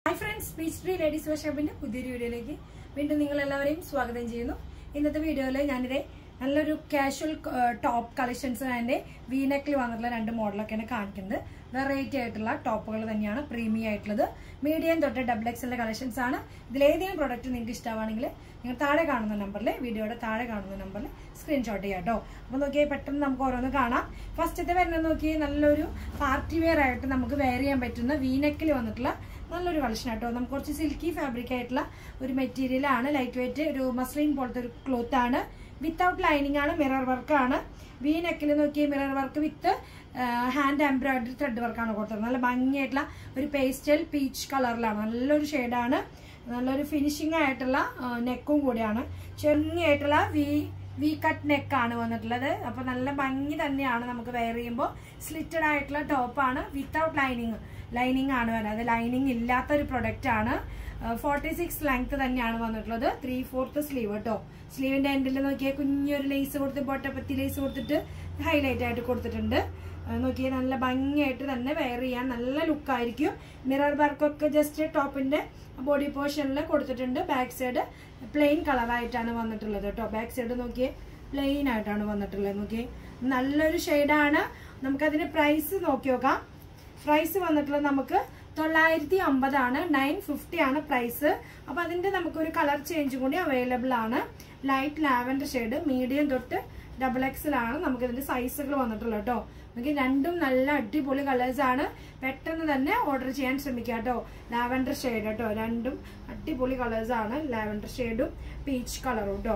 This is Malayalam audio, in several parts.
hi friends beach tree ladies വർഷോപ്പിന്റെ പുതിയൊരു വീഡിയോയിലേക്ക് വീണ്ടും നിങ്ങൾ എല്ലാവരെയും സ്വാഗതം ചെയ്യുന്നു ഇന്നത്തെ വീഡിയോയിൽ ഞാനിതേ നല്ലൊരു കാഷ്വൽ ടോപ്പ് കളക്ഷൻസ് അതിന്റെ വീനെക്കിൽ വന്നിട്ടുള്ള രണ്ട് മോഡലൊക്കെയാണ് കാണിക്കുന്നത് വെറൈറ്റി ആയിട്ടുള്ള ടോപ്പുകൾ തന്നെയാണ് പ്രീമിയം ആയിട്ടുള്ളത് മീഡിയം തൊട്ട് ഡബിൾ എക്സലിന്റെ കളക്ഷൻസ് ആണ് ഇതിലേതെങ്കിലും പ്രൊഡക്റ്റ് നിങ്ങൾക്ക് ഇഷ്ടമാണെങ്കിൽ നിങ്ങൾ താഴെ കാണുന്ന നമ്പറിൽ വീഡിയോയുടെ താഴെ കാണുന്ന നമ്പറിൽ സ്ക്രീൻഷോട്ട് ചെയ്യാം കേട്ടോ അപ്പോൾ നോക്കിയാൽ പെട്ടെന്ന് നമുക്ക് ഓരോന്ന് കാണാം ഫസ്റ്റത്തെ വരുന്നത് നോക്കി നല്ലൊരു പാർട്ടി വെയർ ആയിട്ട് നമുക്ക് വെയർ ചെയ്യാൻ പറ്റുന്ന വീനെക്കിൽ വന്നിട്ടുള്ള നല്ലൊരു കളക്ഷൻ ആട്ടോ നമുക്ക് കുറച്ച് സിൽക്കി ഫാബ്രിക് ആയിട്ടുള്ള ഒരു മെറ്റീരിയൽ ആണ് ലൈറ്റ് വെയിറ്റ് ഒരു മസ്ലിൻ പോലത്തെ ഒരു ക്ലോത്ത് ആണ് വിത്തൗട്ട് ലൈനിങ് ആണ് മിറർ വർക്ക് ആണ് വി നെക്കിൽ നോക്കിയ mirror work with hand embroidery thread വർക്കാണ് കൊടുത്തത് നല്ല ഭംഗിയായിട്ടുള്ള ഒരു പേസ്റ്റൽ പീച്ച് കളറിലാണ് നല്ലൊരു ഷെയ്ഡാണ് നല്ലൊരു ഫിനിഷിംഗ് ആയിട്ടുള്ള നെക്കും കൂടിയാണ് ചെറിയായിട്ടുള്ള വി വി കട്ട് നെക്കാണ് വന്നിട്ടുള്ളത് അപ്പൊ നല്ല ഭംഗി തന്നെയാണ് നമുക്ക് വെയർ ചെയ്യുമ്പോൾ സ്ലിറ്റഡ് ആയിട്ടുള്ള ടോപ്പാണ് വിത്തൗട്ട് ലൈനിങ് ലൈനിങ് ആണ് വരുന്നത് ലൈനിങ് ഇല്ലാത്ത ഒരു പ്രൊഡക്റ്റ് ആണ് ഫോർട്ടി സിക്സ് ലെങ്ത് തന്നെയാണ് വന്നിട്ടുള്ളത് ത്രീ ഫോർത്ത് സ്ലീവ് കേട്ടോ സ്ലീവിന്റെ എൻഡിൽ നോക്കിയാൽ കുഞ്ഞൊരു ലേസ് കൊടുത്ത് ബൊട്ടപ്പത്തി ലേസ് കൊടുത്തിട്ട് ഹൈലൈറ്റ് ആയിട്ട് കൊടുത്തിട്ടുണ്ട് നോക്കിയാൽ നല്ല ഭംഗിയായിട്ട് തന്നെ വെയർ ചെയ്യാൻ നല്ല ലുക്കായിരിക്കും മിറർ വർക്കൊക്കെ ജസ്റ്റ് ടോപ്പിന്റെ ബോഡി പോർഷനിൽ കൊടുത്തിട്ടുണ്ട് ബാക്ക് സൈഡ് പ്ലെയിൻ കളറായിട്ടാണ് വന്നിട്ടുള്ളത് കേട്ടോ ബാക്ക് സൈഡ് നോക്കിയേ പ്ലെയിൻ ആയിട്ടാണ് വന്നിട്ടുള്ളത് നോക്കിയേ നല്ലൊരു ഷെയ്ഡാണ് നമുക്കതിന്റെ പ്രൈസ് നോക്കി നോക്കാം പ്രൈസ് വന്നിട്ടുള്ളത് നമുക്ക് തൊള്ളായിരത്തി അമ്പതാണ് നയൻ ഫിഫ്റ്റി ആണ് പ്രൈസ് അപ്പൊ അതിന്റെ നമുക്കൊരു കളർ ചേഞ്ച് കൂടി അവൈലബിൾ ആണ് ലൈറ്റ് ലാവൻഡർ ഷെയ്ഡ് മീഡിയം തൊട്ട് ഡബിൾ എക്സൽ ആണ് നമുക്ക് ഇതിന്റെ സൈസുകൾ വന്നിട്ടുള്ളത് കേട്ടോ നമുക്ക് രണ്ടും നല്ല അടിപൊളി കളേഴ്സ് ആണ് പെട്ടെന്ന് തന്നെ ഓർഡർ ചെയ്യാൻ ശ്രമിക്കുക കേട്ടോ ലാവൻഡർ ഷെയ്ഡ് കേട്ടോ രണ്ടും അടിപൊളി കളേഴ്സ് ആണ് ലാവൻഡർ ഷെയ്ഡും പീച്ച് കളറും കേട്ടോ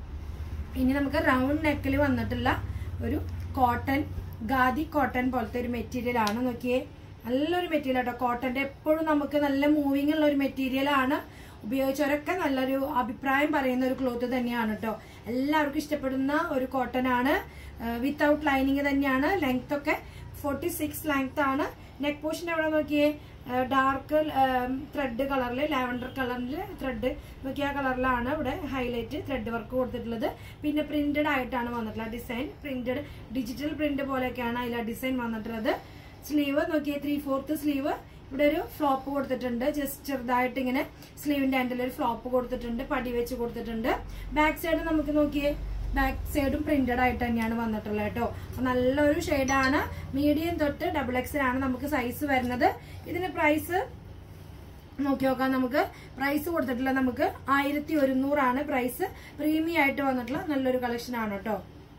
ഇനി നമുക്ക് റൗണ്ട് നെക്കിൽ വന്നിട്ടുള്ള ഒരു കോട്ടൺ ഗാദി കോട്ടൺ പോലത്തെ ഒരു മെറ്റീരിയൽ ആണ് നോക്കിയേ നല്ലൊരു മെറ്റീരിയൽ കേട്ടോ കോട്ടന്റെ എപ്പോഴും നമുക്ക് നല്ല മൂവിങ് ഉള്ള ഒരു മെറ്റീരിയൽ ആണ് ഉപയോഗിച്ചവരൊക്കെ നല്ലൊരു അഭിപ്രായം പറയുന്ന ഒരു ക്ലോത്ത് തന്നെയാണ് കേട്ടോ എല്ലാവർക്കും ഇഷ്ടപ്പെടുന്ന ഒരു കോട്ടൺ ആണ് വിത്തൗട്ട് ലൈനിങ് തന്നെയാണ് ലെങ്ത് ഒക്കെ ഫോർട്ടി സിക്സ് ലെങ്ത് ആണ് നെക്ക് പോർഷൻ എവിടെ നോക്കിയേ ഡാർക്ക് ത്രെഡ് കളറിൽ ലാവൻഡർ കളറിൽ ത്രെഡ് നോക്കിയ കളറിലാണ് ഇവിടെ ഹൈലൈറ്റ് ത്രെഡ് വർക്ക് കൊടുത്തിട്ടുള്ളത് പിന്നെ പ്രിന്റഡ് ആയിട്ടാണ് വന്നിട്ടുള്ളത് ഡിസൈൻ പ്രിന്റഡ് ഡിജിറ്റൽ പ്രിന്റ് പോലെയൊക്കെയാണ് അതിലെ ഡിസൈൻ വന്നിട്ടുള്ളത് സ്ലീവ് നോക്കിയ ത്രീ ഫോർത്ത് സ്ലീവ് ഇവിടെ ഒരു ഫ്ലോപ്പ് കൊടുത്തിട്ടുണ്ട് ജസ്റ്റ് ചെറുതായിട്ട് ഇങ്ങനെ സ്ലീവിന്റെ എൻഡിൽ ഒരു ഫ്ലോപ്പ് കൊടുത്തിട്ടുണ്ട് പടി വെച്ച് കൊടുത്തിട്ടുണ്ട് ബാക്ക് സൈഡ് നമുക്ക് നോക്കിയേ ബാക്ക് സൈഡും പ്രിന്റഡ് ആയിട്ട് തന്നെയാണ് വന്നിട്ടുള്ളത് കേട്ടോ നല്ലൊരു ഷെയ്ഡാണ് മീഡിയം തൊട്ട് ഡബിൾ എക്സിലാണ് നമുക്ക് സൈസ് വരുന്നത് ഇതിന് പ്രൈസ് നോക്കി നോക്കാം നമുക്ക് പ്രൈസ് കൊടുത്തിട്ടുള്ള നമുക്ക് ആയിരത്തി ഒരുന്നൂറാണ് പ്രൈസ് പ്രീമിയം ആയിട്ട് വന്നിട്ടുള്ള നല്ലൊരു കളക്ഷൻ ആണ് കേട്ടോ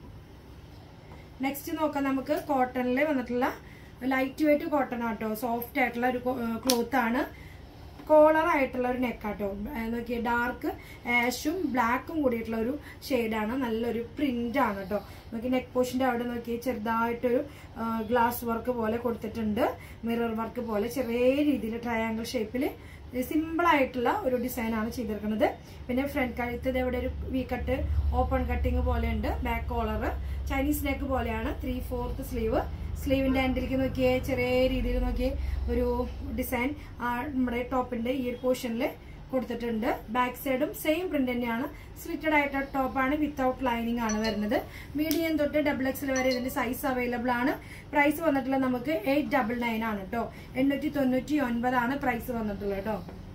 നെക്സ്റ്റ് നോക്കാം നമുക്ക് കോട്ടണിൽ വന്നിട്ടുള്ള ലൈറ്റ് വെയിറ്റ് കോട്ടൺ ആട്ടോ സോഫ്റ്റ് ആയിട്ടുള്ള ഒരു ക്ലോത്ത് ആണ് കോളർ ആയിട്ടുള്ള ഒരു നെക്കാട്ടോ നോക്കിയ ഡാർക്ക് ആഷും ബ്ലാക്കും കൂടിയിട്ടുള്ള ഒരു ഷെയ്ഡാണ് നല്ലൊരു പ്രിന്റ് ആണ് കേട്ടോ നോക്കി നെക്ക് പോഷന്റെ അവിടെ നോക്കി ചെറുതായിട്ടൊരു ഗ്ലാസ് വർക്ക് പോലെ കൊടുത്തിട്ടുണ്ട് മിറർ വർക്ക് പോലെ ചെറിയ രീതിയിൽ ട്രയാങ്കിൾ ഷേപ്പിൽ സിമ്പിൾ ആയിട്ടുള്ള ഒരു ഡിസൈൻ ആണ് ചെയ്തിരിക്കുന്നത് പിന്നെ ഫ്രണ്ട് കഴുത്ത് ഇവിടെ ഒരു വി കട്ട് ഓപ്പൺ കട്ടിങ് പോലെ ഉണ്ട് ബാക്ക് കോളർ ചൈനീസ് നെക്ക് പോലെയാണ് ത്രീ ഫോർത്ത് സ്ലീവ് സ്ലീവിന്റെ എൻഡിലേക്ക് നോക്കിയേ ചെറിയ രീതിയിൽ നോക്കിയേ ഒരു ഡിസൈൻ നമ്മുടെ ടോപ്പിന്റെ ഈ ഒരു പോർഷനിൽ കൊടുത്തിട്ടുണ്ട് ബാക്ക് സൈഡും സെയിം പ്രിന്റ് തന്നെയാണ് സ്ലിറ്റഡ് ആയിട്ട് ടോപ്പാണ് വിത്തൗട്ട് ലൈനിങ് ആണ് വരുന്നത് മീഡിയം തൊട്ട് ഡബിൾ എക്സിൽ വരെ ഇതിന്റെ സൈസ് അവൈലബിൾ ആണ് പ്രൈസ് വന്നിട്ടുള്ളത് നമുക്ക് എയ്റ്റ് ഡബിൾ നയൻ ആണ് കേട്ടോ എണ്ണൂറ്റി തൊണ്ണൂറ്റി ഒൻപതാണ് പ്രൈസ് വന്നിട്ടുള്ളത് കേട്ടോ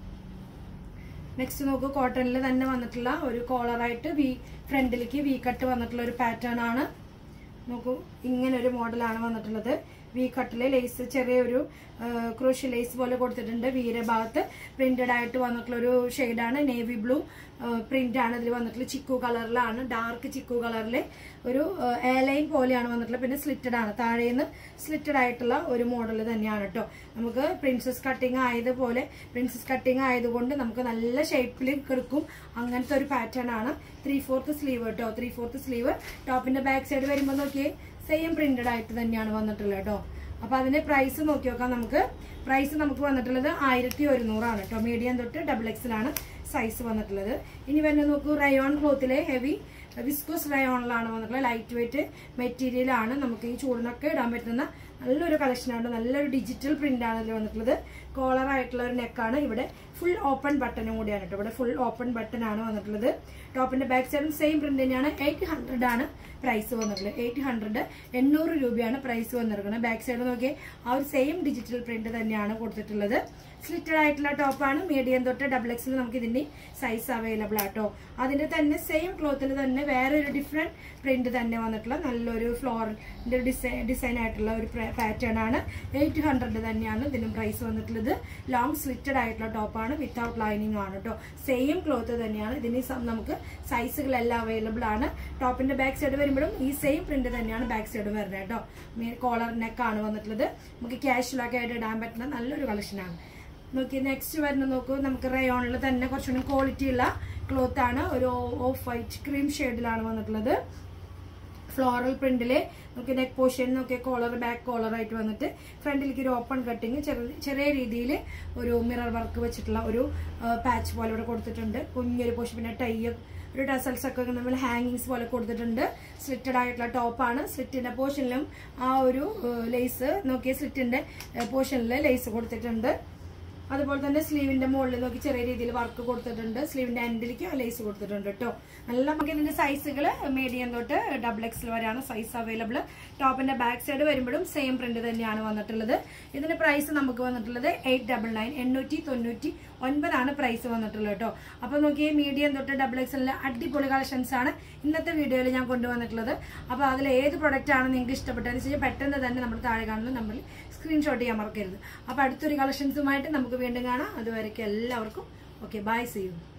നെക്സ്റ്റ് നോക്കൂ കോട്ടണിൽ തന്നെ വന്നിട്ടുള്ള ഒരു കോളറായിട്ട് വി ഫ്രണ്ടിലേക്ക് വി കട്ട് വന്നിട്ടുള്ള ഒരു പാറ്റേൺ ആണ് നോക്കൂ ഇങ്ങനെ ഒരു മോഡലാണ് വന്നിട്ടുള്ളത് വി കട്ടിലെ ലേസ് ചെറിയൊരു ക്രോഷ്യ ലേസ് പോലെ കൊടുത്തിട്ടുണ്ട് വീര ഭാഗത്ത് പ്രിന്റഡ് ആയിട്ട് വന്നിട്ടുള്ള ഒരു ഷെയ്ഡാണ് നേവി ബ്ലൂ പ്രിന്റ് ആണ് ഇതിൽ വന്നിട്ടുള്ളത് ചിക്കു കളറിലാണ് ഡാർക്ക് ചിക്കു കളറിൽ ഒരു എയർലൈൻ പോലെയാണ് വന്നിട്ടുള്ളത് പിന്നെ സ്ലിറ്റഡ് ആണ് താഴേന്ന് സ്ലിറ്റഡ് ആയിട്ടുള്ള ഒരു മോഡൽ തന്നെയാണ് കേട്ടോ നമുക്ക് പ്രിൻസസ് കട്ടിങ് ആയതുപോലെ പ്രിൻസസ് കട്ടിങ് ആയതുകൊണ്ട് നമുക്ക് നല്ല ഷേപ്പിൽ കിടക്കും അങ്ങനത്തെ ഒരു പാറ്റേൺ ആണ് ത്രീ ഫോർത്ത് സ്ലീവ് കേട്ടോ ത്രീ ഫോർത്ത് സ്ലീവ് ടോപ്പിന്റെ ബാക്ക് സൈഡ് വരുമ്പോൾ നോക്കിയേ സെയിം പ്രിന്റഡ് ആയിട്ട് തന്നെയാണ് വന്നിട്ടുള്ളത് കേട്ടോ അപ്പൊ അതിന്റെ പ്രൈസ് നോക്കി നോക്കാം നമുക്ക് പ്രൈസ് നമുക്ക് വന്നിട്ടുള്ളത് ആയിരത്തി ഒരുന്നൂറാണ് കേട്ടോ മീഡിയം തൊട്ട് ഡബിൾ എക്സിലാണ് സൈസ് വന്നിട്ടുള്ളത് ഇനി വരുന്നത് നോക്കൂ റയോൺ ക്ലോത്തിലെ ഹെവി വിസ്കോസ് റയോണിലാണ് വന്നിട്ടുള്ളത് ലൈറ്റ് വെയിറ്റ് മെറ്റീരിയൽ ആണ് നമുക്ക് ഈ ചൂടിനൊക്കെ ഇടാൻ പറ്റുന്ന നല്ലൊരു കളക്ഷനാണ് നല്ലൊരു ഡിജിറ്റൽ പ്രിന്റ് ആണ് ഇതിൽ വന്നിട്ടുള്ളത് കോളർ ആയിട്ടുള്ള ഒരു നെക്കാണ് ഇവിടെ ഫുൾ ഓപ്പൺ ബട്ടണും കൂടിയാണ് കേട്ടോ ഇവിടെ ഫുൾ ഓപ്പൺ ബട്ടൺ ആണ് വന്നിട്ടുള്ളത് ടോപ്പിന്റെ ബാക്ക് സൈഡും സെയിം പ്രിന്റ് തന്നെയാണ് എയ്റ്റ് ഹൺഡ്രഡ് ആണ് പ്രൈസ് വന്നിട്ടുള്ളത് എയ്റ്റ് ഹൺഡ്രഡ് എണ്ണൂറ് രൂപയാണ് പ്രൈസ് വന്നിരിക്കുന്നത് ബാക്ക് സൈഡ് നോക്കി ആ ഒരു സെയിം ഡിജിറ്റൽ പ്രിന്റ് തന്നെയാണ് കൊടുത്തിട്ടുള്ളത് സ്ലിറ്റഡ് ആയിട്ടുള്ള ടോപ്പാണ് മീഡിയം തൊട്ട് ഡബിൾ എക്സിൽ നമുക്ക് ഇതിന്റെ സൈസ് അവൈലബിൾ ആട്ടോ അതിന്റെ തന്നെ സെയിം ക്ലോത്തിൽ തന്നെ വേറൊരു ഡിഫറെന്റ് പ്രിന്റ് തന്നെ വന്നിട്ടുള്ള നല്ലൊരു ഫ്ലോറിന്റെ ഡിസൈൻ ഡിസൈൻ ആയിട്ടുള്ള ഒരു പാറ്റേൺ ആണ് എയ്റ്റ് ഹൺഡ്രഡ് തന്നെയാണ് ഇതിനും പ്രൈസ് വന്നിട്ടുള്ളത് ലോങ് സ്ലിറ്റഡ് ആയിട്ടുള്ള ടോപ്പാണ് വിത്തൗട്ട് ലൈനിങ് ആണ് കേട്ടോ സെയിം ക്ലോത്ത് തന്നെയാണ് ഇതിന് സം- നമുക്ക് സൈസുകളെല്ലാം അവൈലബിൾ ആണ് ടോപ്പിന്റെ ബാക്ക് സൈഡ് വരുമ്പോഴും ഈ സെയിം പ്രിന്റ് തന്നെയാണ് ബാക്ക് സൈഡ് വരുന്നത് കേട്ടോ കോളർ നെക്കാണ് വന്നിട്ടുള്ളത് നമുക്ക് ക്യാഷ്വലൊക്കെ ആയിട്ട് ഇടാൻ പറ്റുന്ന നല്ലൊരു കളക്ഷനാണ് നോക്കി നെക്സ്റ്റ് വരുന്ന നോക്കൂ നമുക്ക് റയോണിൽ തന്നെ കുറച്ചുകൂടി ക്വാളിറ്റി ഉള്ള ക്ലോത്ത് ആണ് ഒരു ഓഫ് വൈറ്റ് ക്രീം ഷെയ്ഡിലാണ് വന്നിട്ടുള്ളത് ഫ്ലോറൽ പ്രിന്റില് നമുക്ക് നെക്ക് പോർഷൻ നോക്കിയ കോളർ ബാക്ക് കോളർ ആയിട്ട് വന്നിട്ട് ഫ്രണ്ടിലേക്ക് ഒരു ഓപ്പൺ കട്ടിങ് ചെറിയ രീതിയിൽ ഒരു മിറർ വർക്ക് വെച്ചിട്ടുള്ള ഒരു പാച്ച് പോലെ ഇവിടെ കൊടുത്തിട്ടുണ്ട് കുഞ്ഞൊരു പോർഷൻ പിന്നെ ടൈ ഒരു ടസൽസ് ഒക്കെ നമ്മൾ ഹാങ്ങിങ്സ് പോലെ കൊടുത്തിട്ടുണ്ട് സ്ലിറ്റഡ് ആയിട്ടുള്ള ടോപ്പാണ് സ്ലിറ്റിന്റെ പോർഷനിലും ആ ഒരു ലേസ് നോക്കിയ സ്ലിറ്റിന്റെ പോർഷനിൽ ലേസ് കൊടുത്തിട്ടുണ്ട് അതുപോലെ തന്നെ സ്ലീവിന്റെ മുകളിൽ നോക്കി ചെറിയ രീതിയിൽ വർക്ക് കൊടുത്തിട്ടുണ്ട് സ്ലീവിന്റെ എൻഡിലേക്ക് ലേസ് കൊടുത്തിട്ടുണ്ട് കേട്ടോ നല്ല നമുക്ക് ഇതിന്റെ സൈസുകൾ മീഡിയം തൊട്ട് ഡബിൾ എക്സിൽ വരെയാണ് സൈസ് അവൈലബിൾ ടോപ്പിന്റെ ബാക്ക് സൈഡ് വരുമ്പോഴും സെയിം പ്രിന്റ് തന്നെയാണ് വന്നിട്ടുള്ളത് ഇതിന്റെ പ്രൈസ് നമുക്ക് വന്നിട്ടുള്ളത് എയ്റ്റ് ഡബിൾ നയൻ എണ്ണൂറ്റി തൊണ്ണൂറ്റി ഒൻപതാണ് പ്രൈസ് വന്നിട്ടുള്ളത് കേട്ടോ അപ്പൊ നോക്കിയേ മീഡിയം തൊട്ട് ഡബിൾ എക്സലിലെ അടിപൊളി കളക്ഷൻസ് ആണ് ഇന്നത്തെ വീഡിയോയിൽ ഞാൻ കൊണ്ടുവന്നിട്ടുള്ളത് അപ്പൊ അതിൽ ഏത് പ്രൊഡക്റ്റ് ആണ് നിങ്ങൾക്ക് ഇഷ്ടപ്പെട്ടതെന്ന് വെച്ചാൽ പെട്ടെന്ന് തന്നെ നമ്മൾ താഴെ കാണുന്ന നമ്പറിൽ സ്ക്രീൻഷോട്ട് ചെയ്യാൻ മറക്കരുത് അപ്പൊ അടുത്തൊരു കളക്ഷൻസുമായിട്ട് നമുക്ക് വീണ്ടും കാണാം അതുവരേക്കും എല്ലാവർക്കും ഓക്കെ ബൈ സി യു